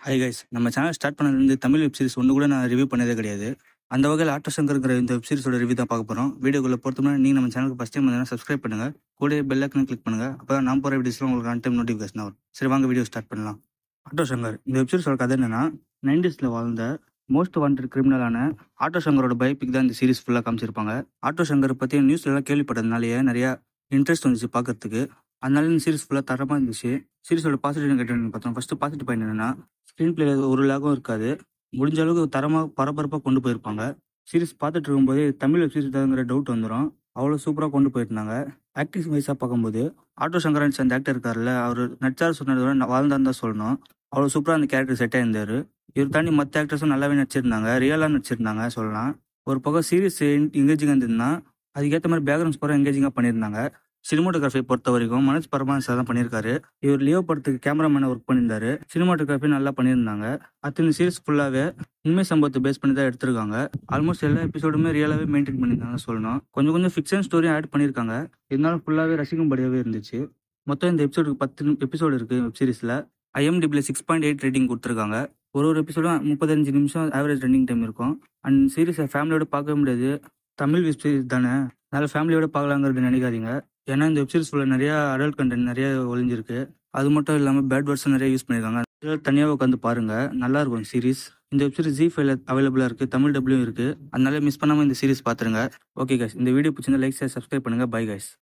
high guys நம்ம channel start பண்ணதுலேருந்து Tamil web series ஒன்று கூட நான் ரிவ்யூ பண்ணதே கிடையாது அந்த வகையில் ஆட்டோ சங்கர்ங்கிற இந்த வெப் சீரிஸோட ரிவ்யூ தான் பார்க்க போகிறோம் வீடியோக்குள்ள பொறுத்தோம்னா நீங்கள் நம்ம சேனலுக்கு ஃபஸ்ட் டைம் வந்தீங்கன்னா சப்ஸ்கிரைப் பண்ணுங்க கூட பெல் ஐக்கன் கிளிக் பண்ணுங்க அப்போ நான் போகிற வீடியோஸ்லாம் உங்களுக்கு ஆன் டைம் நோட்டிஃபிகேஷன் வரும் சரி வாங்க வீடியோ ஸ்டார்ட் பண்ணலாம் ஆட்டோ சங்கர் இந்த வெப் சீரிஸோட கதை என்னன்னா நைன்டிஸில் வாழ்ந்த மோஸ்ட் வாண்டட் கிரிமினலான ஆட்டோ சங்கரோட பயோபிக் தான் இந்த சீரிஸ் ஃபுல்லாக காமிச்சிருப்பாங்க ஆட்டோ சங்கர் பற்றி நியூஸ்லாம் கேள்விப்பட்டதுனாலேயே நிறைய இன்ட்ரெஸ்ட் வந்துச்சு பார்க்கறதுக்கு அதனால இந்த சீரிஸ் ஃபுல்லாக தரமாக இருந்துச்சு சீரிஸோட பாசிட்டிவ் நெகட்டிவ் பார்த்தோம் ஃபர்ஸ்ட் பாசிட்டிவ் பாயிண்ட் என்னன்னா ஸ்க்ரீன் பிளே ஒரு லாகும் இருக்காது முடிஞ்ச அளவுக்கு தரமாக பரபரப்பாக கொண்டு போயிருப்பாங்க சீரிஸ் பார்த்துட்டு இருக்கும்போது தமிழ் வெப் சீரிஸ் தாங்கிற டவுட் வந்துடும் அவ்வளோ சூப்பராக கொண்டு போயிருந்தாங்க ஆக்டிங் வைஸாக பார்க்கும்போது ஆட்டோ சங்கரன்ஸ் அந்த ஆக்டர் இருக்கார்ல அவர் நடிச்சார் சொன்னதை விட வாழ்ந்தான்னு தான் சொல்லணும் அவ்வளோ சூப்பராக அந்த கேரக்டர் செட் ஆயிருந்தாரு இவர் தாண்டி மற்ற ஆக்டர்ஸும் நல்லாவே நடிச்சிருந்தாங்க ரியலாக நடிச்சிருந்தாங்க சொல்லலாம் ஒரு பக்கம் சீரிஸ் எங்கேஜிங்காக இருந்ததுன்னா அதுக்கேற்ற மாதிரி பேக்ரவுண்ட் ஸ்கோரை எங்கேஜிங்காக பண்ணியிருந்தாங்க சினிமாட்டோகிராஃபி பொறுத்த வரைக்கும் மனோஜ் பரமான் சார் தான் பண்ணியிருக்காரு இவர் லியோ படத்துக்கு கேமராமேனை ஒர்க் பண்ணியிருந்தாரு சினிமாட்டோகிராஃபி நல்லா பண்ணியிருந்தாங்க அடுத்து இந்த சீரிஸ் ஃபுல்லாகவே உண்மை சம்பவத்தை பேஸ் பண்ணி தான் எடுத்திருக்காங்க ஆல்மோஸ்ட் எல்லா எபிசோடுமே ரியலாகவே மெயின்டைன் பண்ணியிருந்தாங்க சொல்லணும் கொஞ்சம் கொஞ்சம் ஃபிக்ஷன் ஸ்டோரியும் ஆட் பண்ணியிருக்காங்க இருந்தாலும் ஃபுல்லாகவே ரசிக்கும்படியாகவே இருந்துச்சு மொத்தம் இந்த எபிசோடுக்கு பத்து எபிசோடு இருக்கு வெப் சீரிஸில் ஐஎம்டிபியில் சிக்ஸ் பாயிண்ட் எயிட் ரேட்டிங் கொடுத்துருக்காங்க ஒரு ஒரு எபிசோடும் முப்பத்தஞ்சு நிமிஷம் ஆவரேஜ் ரன்னிங் டைம் இருக்கும் அண்ட் சீரிஸை ஃபேமிலியோட பார்க்கவே முடியாது தமிழ் வெப் சீரிஸ் தானே அதனால ஃபேமிலியோட பார்க்கலாங்கிறது நினைக்காதீங்க ஏன்னா இந்த வெப் சீரிஸ் ஃபுல்லாக நிறைய அடல்ட் கண்டென்ட் நிறைய ஒளிஞ்சிருக்கு அது மட்டும் இல்லாமல் பேட் வேர்ட்ஸும் நிறைய யூஸ் பண்ணியிருக்காங்க இதெல்லாம் தனியாக உட்காந்து பாருங்க நல்லா இருக்கும் சீரிஸ் இந்த வெப் சீரிஸ் ஜி ஃபைவ்ல அவைலபிளாக இருக்கு தமிழ் டபுள்யூ இருக்கு அதனால மிஸ் பண்ணாமல் இந்த சீரிஸ் பார்த்துருங்க ஓகே கைஸ் இந்த வீடியோ பிடிச்சிருந்தா லைக் ஷேர் சப்ஸ்கிரைப் பண்ணுங்க பை கைஸ்